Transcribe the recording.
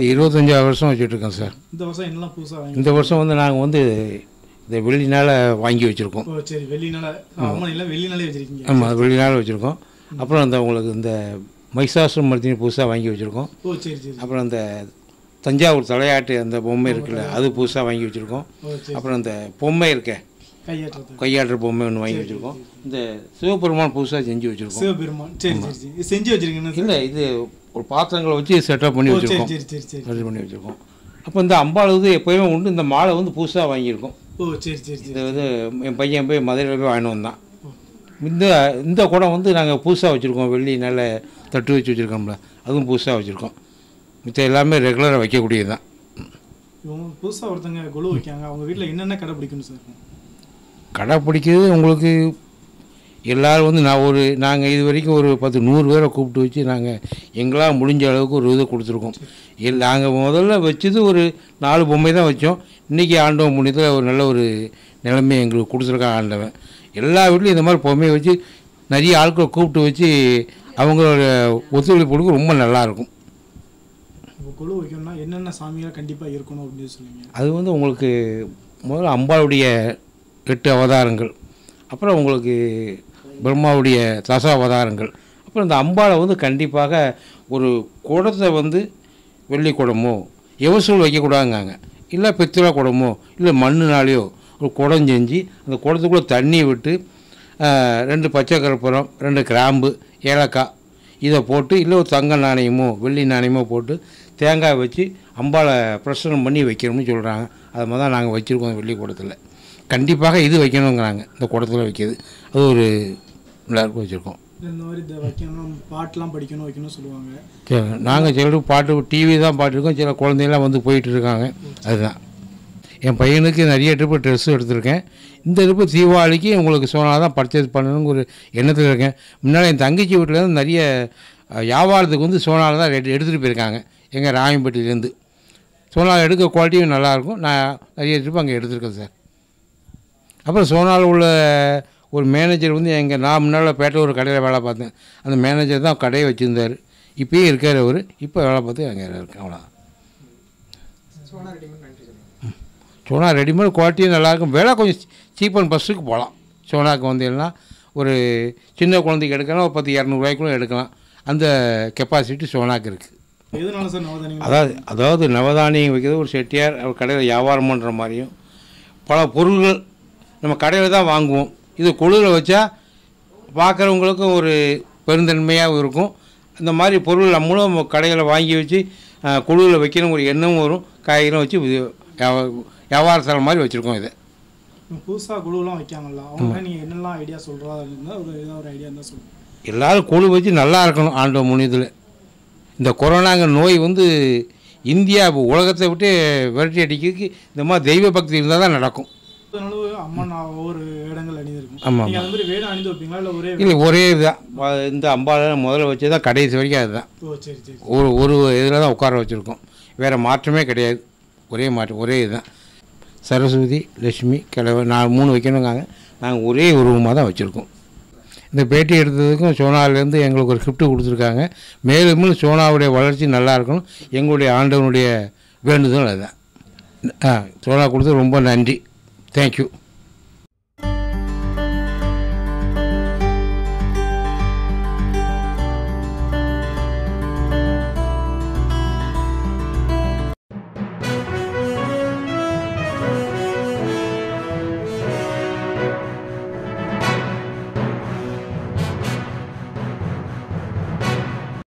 இருபத்தஞ்சாவது வருஷம் வச்சுட்ருக்கோம் சார் இந்த வருஷம் என்னெல்லாம் புதுசாக வாங்கி இந்த வருஷம் வந்து நாங்கள் வந்து இந்த வெள்ளினால் வாங்கி வச்சுருக்கோம் ஓ சரி வெள்ளினால அம்மன் எல்லாம் வெள்ளினாலே வச்சிருக்கீங்க ஆமாம் வெள்ளினால் வச்சுருக்கோம் அப்புறம் அந்த உங்களுக்கு இந்த மைசாசுர மருத்தினி புதுசாக வாங்கி வச்சுருக்கோம் ஓ சரி சரி அப்புறம் அந்த தஞ்சாவூர் தலையாட்டு அந்த பொம்மை இருக்குல்ல அது புதுசாக வாங்கி வச்சுருக்கோம் ஓ சரி அப்புறம் அந்த பொம்மை இருக்க கையாட்டுறது கையாடுற பொம்மை ஒன்று வாங்கி வச்சுருக்கோம் இந்த சிவபெருமான் புதுசாக செஞ்சு வச்சுருக்கோம் சிவபெருமான் சரி சரி சரி இது செஞ்சு வச்சிருக்கீங்க இல்லை இது ஒரு பாத்திரங்களை வச்சு செட்டப் பண்ணி ஓ சரி வச்சுருக்கோம் சரி சரி சரி ரெடி பண்ணி வச்சுருக்கோம் அப்போ இந்த அம்பாள் வந்து எப்போயுமே உண்டு இந்த மாலை வந்து புதுசாக வாங்கியிருக்கோம் ஓ சரி சரி சரி இது வந்து என் பையன் போய் மதுரையில் போய் வாங்கிட்டு வந்தான் இந்த இந்த குடம் வந்து நாங்கள் புதுசாக வச்சுருக்கோம் வெள்ளி நல்ல தட்டு வச்சு வச்சுருக்கோம்ல அதுவும் புதுசாக வச்சுருக்கோம் மிச்சம் எல்லாமே ரெகுலராக வைக்கக்கூடியது தான் இவங்க புதுசாக ஒருத்தங்க குழு வைக்காங்க அவங்க வீட்டில் என்னென்ன கடை பிடிக்கணும் சார் கடை பிடிக்கிறது உங்களுக்கு எல்லோரும் வந்து நான் ஒரு நாங்கள் இது வரைக்கும் ஒரு பத்து நூறு பேரை கூப்பிட்டு வச்சு நாங்கள் எங்களால் முடிஞ்ச அளவுக்கு ஒரு இது கொடுத்துருக்கோம் எல் நாங்கள் முதல்ல வச்சது ஒரு நாலு பொம்மை தான் வச்சோம் இன்றைக்கி ஆண்டவன் புண்ணியத்தில் ஒரு நல்ல ஒரு நிலைமை எங்களுக்கு கொடுத்துருக்கான் ஆண்டவன் எல்லா வீட்லையும் இந்த மாதிரி பொம்மையை வச்சு நிறைய ஆட்களை கூப்பிட்டு வச்சு அவங்களோட ஒத்துழைப்பு கொடுக்க ரொம்ப நல்லாயிருக்கும் இப்போ குழு வைக்கணும்னா என்னென்ன சாமியாக கண்டிப்பாக இருக்கணும் அப்படின்னு சொல்லுவீங்க அது வந்து உங்களுக்கு முதல்ல அம்பாளுடைய எட்டு அவதாரங்கள் அப்புறம் உங்களுக்கு பிரம்மாவுடைய தச அவதாரங்கள் அப்புறம் இந்த அம்பாளை வந்து கண்டிப்பாக ஒரு குடத்தை வந்து வெள்ளி குடமோ எவசூல் வைக்கக்கூடாதுங்காங்க இல்லை பித்தளை குடமோ இல்லை மண்ணுனாலேயோ ஒரு குடம் செஞ்சு அந்த குடத்துக்குள்ளே தண்ணி விட்டு ஆஹ், ரெண்டு பச்சை கற்பூரம் ரெண்டு கிராம்பு ஏலக்காய் இதை போட்டு இல்லை ஒரு தங்க நாணயமோ வெள்ளி நாணயமோ போட்டு தேங்காய் வச்சு அம்பாளை பிரசனம் பண்ணி வைக்கணும்னு சொல்கிறாங்க அது மாதிரி தான் நாங்கள் வச்சுருக்கோம் வெள்ளி குடத்தில் கண்டிப்பாக இது வைக்கணுங்கிறாங்க இந்த குடத்தில் வைக்கிறது அது ஒரு எல்லாருக்கும் வச்சுருக்கோம் இந்த மாதிரி இதை வைக்கணும் பாட்டெலாம் படிக்கணும் வைக்கணும் சொல்லுவாங்க சரி நாங்கள் சிலர் பாட்டு டிவி தான் பாட்டுருக்கோம் சில குழந்தைங்களாம் வந்து போயிட்டு இருக்காங்க அதுதான் என் பையனுக்கு நிறைய ட்ரிப்பு ட்ரெஸ் எடுத்திருக்கேன் இந்த ட்ரிப்பு தீபாவளிக்கு உங்களுக்கு சோனா தான் பர்ச்சேஸ் பண்ணணுங்கிற ஒரு எண்ணத்தில் இருக்கேன் முன்னால் என் தங்கச்சி வீட்டில் இருந்து நிறைய அஹ், வியாபாரத்துக்கு வந்து சோனாவில் தான் எடுத்து எடுத்துகிட்டு போயிருக்காங்க எங்கள் ராயம்பேட்டையிலேருந்து சோனாவில் எடுக்க குவாலிட்டியும் நல்லாயிருக்கும் நான் நிறைய ட்ரிப்பு அங்கே எடுத்திருக்கேன் சார் அப்புறம் சோனாவில் உள்ள ஒரு மேனேஜர் வந்து எங்கள் நான் முன்னால் பேட்டை ஒரு கடையில் வேலை பார்த்தேன் அந்த மேனேஜர் தான் கடையை வச்சுருந்தார் இப்பயும் இருக்கார் அவர் இப்போ வேலை பார்த்து அங்கே இருக்கேன் அவ்வளோ சோனா ரெடிமேட் குவாலிட்டியும் நல்லாயிருக்கும் விலை கொஞ்சம் சீப் அண்ட் பஸ்ஸுக்கு போகலாம் சோனாக்கு வந்தீங்கன்னா ஒரு சின்ன குழந்தைக்கு எடுக்கலாம் ஒரு பத்து இரநூறுவாய்க்குள்ள எடுக்கலாம் அந்த கெப்பாசிட்டி சோனாக்கு இருக்குது எதனால சார் நவதானியம் அதாவது அதாவது நவதானியம் வைக்கிறது ஒரு செட்டியார் அவர் கடையில் வியாபாரம் பண்ணுற மாதிரியும் பல பொருள்கள் நம்ம கடையில் தான் வாங்குவோம் இது குழுவில் வச்சா பார்க்குறவங்களுக்கும் ஒரு பெருந்தன்மையாகவும் இருக்கும் இந்த மாதிரி பொருள் நம்மளும் கடையில் வாங்கி வச்சு குழுவில் வைக்கணும் ஒரு எண்ணமும் வரும் காய்கறியும் வச்சு இது வியாபா- வியாபார தரம் மாதிரி வச்சுருக்கோம் இதை புதுசாக குழுலாம் வைக்காங்கல்ல அவங்க நீங்கள் என்னெல்லாம் ஐடியா சொல்கிறா இருந்தால் ஒரு ஏதாவது ஒரு ஐடியா இருந்தால் சொல்லுங்கள் எல்லாரும் குழு வச்சு நல்லா இருக்கணும் ஆண்டவ முனியத்தில் இந்த கொரோனாங்கிற நோய் வந்து இந்தியா இப்போ உலகத்தை விட்டு விரட்டி அடிக்கிறதுக்கு இந்த மாதிரி தெய்வ பக்தி இருந்தால் தான் நடக்கும் அதனால அம்மன் ஒவ்வொரு வேடங்கள் அணிந்திருக்கும் ஆமாம் நீங்கள் அந்த மாதிரி வேடம் அணிந்து வைப்பீங்களா இல்லை ஒரே இல்லை ஒரே இதுதான் வ- இந்த அம்பாவை முதல்ல வச்சு தான் கடைசி வரைக்கும் அதுதான் ஓ சரி சரி ஒரு ஒரு இதில் தான் உட்கார வச்சுருக்கோம் வேறு மாற்றமே கிடையாது ஒரே மாற்றம் ஒரே இதுதான் சரஸ்வதி லட்சுமி கிழவன் நான் மூணு வைக்கணுங்காங்க நாங்கள் ஒரே உருவமாக தான் வச்சுருக்கோம் இந்த பேட்டி எடுத்ததுக்கும் சோனாவிலேருந்து எங்களுக்கு ஒரு கிஃப்ட் கொடுத்துருக்காங்க மேலும் மேலும் சோனாவுடைய வளர்ச்சி நல்லா இருக்கணும் எங்களுடைய ஆண்டவனுடைய வேண்டுதல் அதுதான் ஆ சோனா கொடுத்து ரொம்ப நன்றி தேங்க்யூ